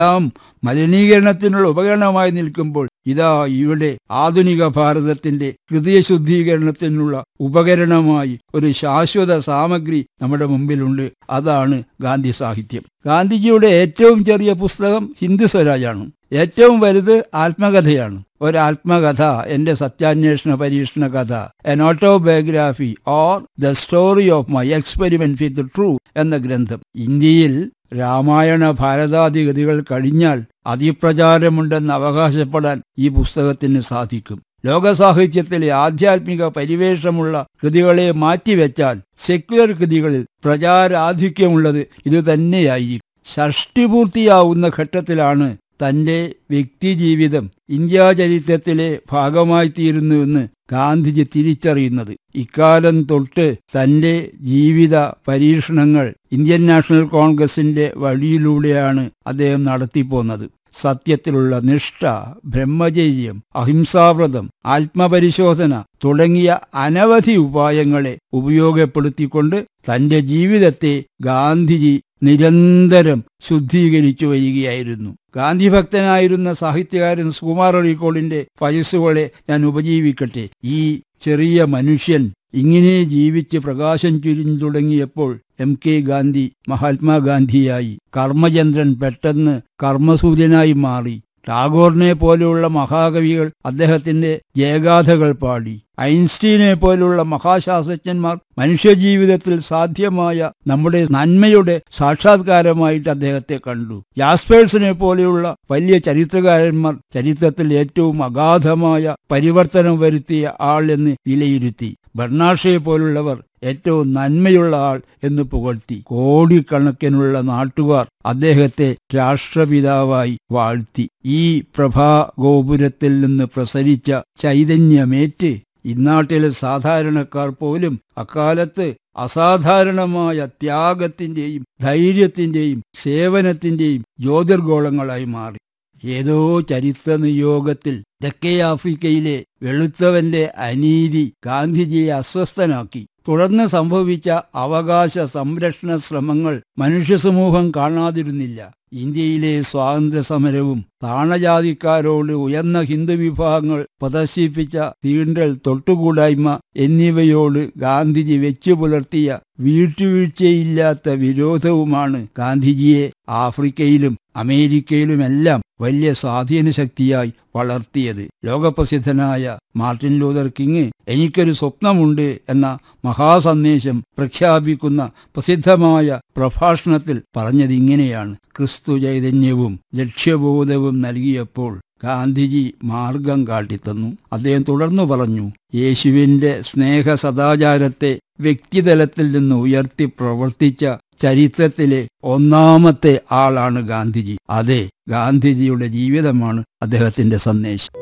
എല്ലാം മലിനീകരണത്തിനുള്ള ഉപകരണമായി നിൽക്കുമ്പോൾ ഇതാ ഇവിടെ ആധുനിക ഭാരതത്തിന്റെ ഹൃദയ ശുദ്ധീകരണത്തിനുള്ള ഉപകരണമായി ഒരു ശാശ്വത സാമഗ്രി നമ്മുടെ മുമ്പിലുണ്ട് അതാണ് ഗാന്ധി സാഹിത്യം ഗാന്ധിജിയുടെ ഏറ്റവും ചെറിയ പുസ്തകം ഹിന്ദു സ്വരാജാണ് ഏറ്റവും വലുത് ആത്മകഥയാണ് ഒരു ആത്മകഥ എന്റെ സത്യാന്വേഷണ പരീക്ഷണ കഥ an autobiography or the story of my experiment with truth എന്ന ഗ്രന്ഥം ഇന്ത്യയിൽ രാമായണ ഭാരതാദി ഗതികൾ കഴിഞ്ഞാൽ അതിപ്രചാരമുണ്ടെന്ന് അവകാശപ്പെടാൻ ഈ പുസ്തകത്തിന് സാധിക്കും ലോകസാഹിത്യത്തിലെ ആധ്യാത്മിക പരിവേഷമുള്ള കൃതികളെ മാറ്റിവെച്ചാൽ സെക്യുലർ കൃതികളിൽ പ്രചാരാധിക്യമുള്ളത് ഇത് തന്നെയായിരിക്കും ഷഷ്ടിപൂർത്തിയാവുന്ന ഘട്ടത്തിലാണ് തന്റെ വ്യക്തിജീവിതം ഇന്ത്യാ ചരിത്രത്തിലെ ഭാഗമായി തീരുന്നുവെന്ന് ഗാന്ധിജി തിരിച്ചറിയുന്നത് ഇക്കാലം തൊട്ട് തന്റെ ജീവിത പരീക്ഷണങ്ങൾ ഇന്ത്യൻ നാഷണൽ കോൺഗ്രസിന്റെ വഴിയിലൂടെയാണ് അദ്ദേഹം നടത്തിപ്പോന്നത് സത്യത്തിലുള്ള നിഷ്ഠ ബ്രഹ്മചര്യം അഹിംസാവ്രതം ആത്മപരിശോധന തുടങ്ങിയ അനവധി ഉപായങ്ങളെ ഉപയോഗപ്പെടുത്തിക്കൊണ്ട് തന്റെ ജീവിതത്തെ ഗാന്ധിജി നിരന്തരം ശുദ്ധീകരിച്ചു വരികയായിരുന്നു ഗാന്ധി ഭക്തനായിരുന്ന സാഹിത്യകാരൻ സുകുമാർ അഴീക്കോളിന്റെ വയസ്സുകളെ ഞാൻ ഉപജീവിക്കട്ടെ ഈ ചെറിയ മനുഷ്യൻ ഇങ്ങനെ ജീവിച്ച് പ്രകാശം ചുരിഞ്ഞു തുടങ്ങിയപ്പോൾ എം കെ ഗാന്ധി മഹാത്മാഗാന്ധിയായി കർമ്മചന്ദ്രൻ പെട്ടെന്ന് കർമ്മസൂര്യനായി മാറി ടാഗോറിനെ പോലെയുള്ള മഹാകവികൾ അദ്ദേഹത്തിന്റെ ജയഗാഥകൾ പാടി ഐൻസ്റ്റീനെ പോലുള്ള മഹാശാസ്ത്രജ്ഞന്മാർ മനുഷ്യജീവിതത്തിൽ സാധ്യമായ നമ്മുടെ നന്മയുടെ സാക്ഷാത്കാരമായിട്ട് അദ്ദേഹത്തെ കണ്ടു യാസ്പേഴ്സിനെ പോലെയുള്ള വലിയ ചരിത്രകാരന്മാർ ചരിത്രത്തിൽ ഏറ്റവും അഗാധമായ പരിവർത്തനം വരുത്തിയ ആൾ എന്ന് വിലയിരുത്തി ബർണാഷയെ പോലുള്ളവർ ഏറ്റവും നന്മയുള്ള ആൾ എന്ന് പുകഴ്ത്തി കോടിക്കണക്കിനുള്ള നാട്ടുകാർ അദ്ദേഹത്തെ രാഷ്ട്രപിതാവായി വാഴ്ത്തി ഈ പ്രഭാഗോപുരത്തിൽ നിന്ന് പ്രസരിച്ച ചൈതന്യമേറ്റ് ഇന്നാട്ടിലെ സാധാരണക്കാർ പോലും അക്കാലത്ത് അസാധാരണമായ ത്യാഗത്തിന്റെയും ധൈര്യത്തിന്റെയും സേവനത്തിന്റെയും ജ്യോതിർഗോളങ്ങളായി മാറി ഏതോ ചരിത്ര നിയോഗത്തിൽ തെക്കേ ആഫ്രിക്കയിലെ വെളുത്തവന്റെ അനീതി ഗാന്ധിജിയെ അസ്വസ്ഥനാക്കി തുടർന്ന് സംഭവിച്ച അവകാശ സംരക്ഷണ ശ്രമങ്ങൾ മനുഷ്യസമൂഹം കാണാതിരുന്നില്ല ഇന്ത്യയിലെ സ്വാതന്ത്ര്യ സമരവും താണജാതിക്കാരോട് ഉയർന്ന ഹിന്ദു വിഭാഗങ്ങൾ പ്രദർശിപ്പിച്ച തീണ്ടൽ തൊട്ടുകൂടായ്മ എന്നിവയോട് ഗാന്ധിജി വെച്ചു പുലർത്തിയ വീട്ടുവീഴ്ചയില്ലാത്ത വിരോധവുമാണ് ഗാന്ധിജിയെ ആഫ്രിക്കയിലും അമേരിക്കയിലുമെല്ലാം വലിയ സ്വാധീന ശക്തിയായി വളർത്തിയത് ലോകപ്രസിദ്ധനായ മാർട്ടിൻ ലൂതർ കിങ് എനിക്കൊരു സ്വപ്നമുണ്ട് എന്ന മഹാസന്ദേശം പ്രഖ്യാപിക്കുന്ന പ്രസിദ്ധമായ പ്രഭാഷണത്തിൽ പറഞ്ഞതിങ്ങനെയാണ് ക്രിസ്തു ചൈതന്യവും ലക്ഷ്യബോധവും നൽകിയപ്പോൾ ഗാന്ധിജി മാർഗം കാട്ടിത്തന്നു അദ്ദേഹം തുടർന്നു പറഞ്ഞു യേശുവിന്റെ സ്നേഹ സദാചാരത്തെ വ്യക്തിതലത്തിൽ നിന്ന് ഉയർത്തി പ്രവർത്തിച്ച ചരിത്രത്തിലെ ഒന്നാമത്തെ ആളാണ് ഗാന്ധിജി അതെ ഗാന്ധിജിയുടെ ജീവിതമാണ് അദ്ദേഹത്തിന്റെ സന്ദേശം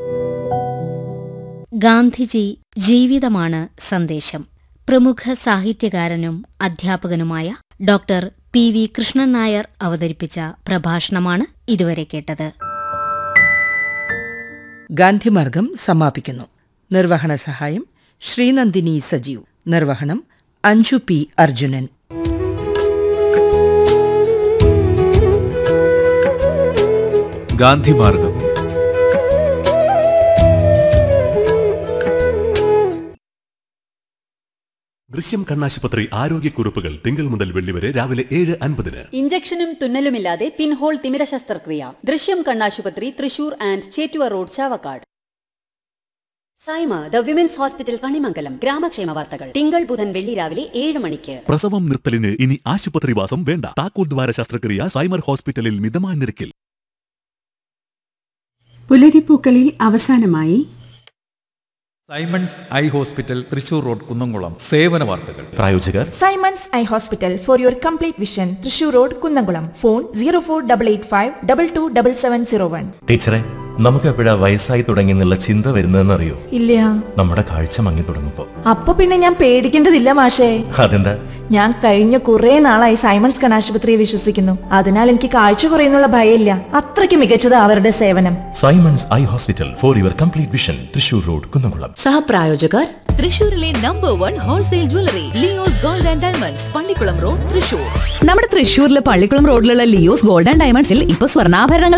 ഗാന്ധിജി ജീവിതമാണ് സന്ദേശം പ്രമുഖ സാഹിത്യകാരനും അധ്യാപകനുമായ doctor P V Krishnan Nair അവതരിപ്പിച്ച പ്രഭാഷണമാണ് ഇതുവരെ കേട്ടത് ഗാന്ധിമാർഗം സമാപിക്കുന്നു നിർവഹണ സഹായം ശ്രീനന്ദിനി സജീവ് നിർവഹണം അഞ്ജു പി അർജുനൻ ഗാന്ധിമാർഗം ദൃശ്യം കണ്ണാശുപത്രി ആരോഗ്യക്കുറിപ്പുകൾ തിങ്കൾ മുതൽ വെള്ളി വരെ രാവിലെ ഏഴ് അൻപതിന് ഇഞ്ചക്ഷനും തുന്നലുമില്ലാതെ പിൻഹോൾ തിമിര ശസ്ത്രക്രിയ ദൃശ്യം കണ്ണാശുപത്രി Thrissur and Chettuva road Chavakkad Saima the women's hospital Kanimangalam ഗ്രാമക്ഷേമ വാർത്തകൾ തിങ്കൾ ബുധൻ വെള്ളി രാവിലെ ഏഴ് മണിക്ക് പ്രസവം നിർത്തലിന് ഇനി ആശുപത്രിവാസം വേണ്ട താക്കോൽ ദ്വാര ശസ്ത്രക്രിയ സൈമർ ഹോസ്പിറ്റലിൽ മിതമായ നിരക്കിൽ പുലരിപ്പൂക്കളിൽ അവസാനമായി Simons eye hospital Thrissur road Kunnamkulam സേവന വാർത്തകൾ പ്രായോജകർ Simons eye hospital for your complete vision Thrissur road Kunnamkulam phone zero four double eight five double two double seven zero one ടീച്ചറെ നമുക്ക് എപ്പോഴാ വയസ്സായി തുടങ്ങി എന്നുള്ള ചിന്ത വരുന്നതെന്നറിയോ ഇല്ല നമ്മുടെ കാഴ്ച മങ്ങി തുടങ്ങുമ്പോ അപ്പൊ പിന്നെ ഞാൻ പേടിക്കേണ്ടതില്ല മാഷേ അതെന്താ ഞാൻ കഴിഞ്ഞ കുറെ നാളായി സൈമൺസ് കണാശുപത്രിയെ വിശ്വസിക്കുന്നു അതിനാൽ എനിക്ക് കാഴ്ച കുറയുന്നുള്ള ഭയമില്ല അത്രയ്ക്ക് മികച്ചത് അവരുടെ സേവനം Simons eye hospital for your complete vision Thrissur road Kunnamkulam സഹപ്രായോജകർ തൃശൂരിലെ number one wholesale jewellery Leo's gold and diamonds Pallikkulam road Thrissur നമ്മുടെ തൃശൂരിലെ പള്ളിക്കുളം റോഡിലുള്ള ലിയോസ് ഗോൾഡ് ആൻഡ് ഡയമണ്ട്സിൽ ഇപ്പൊ സ്വർണ്ണാഭരണങ്ങൾ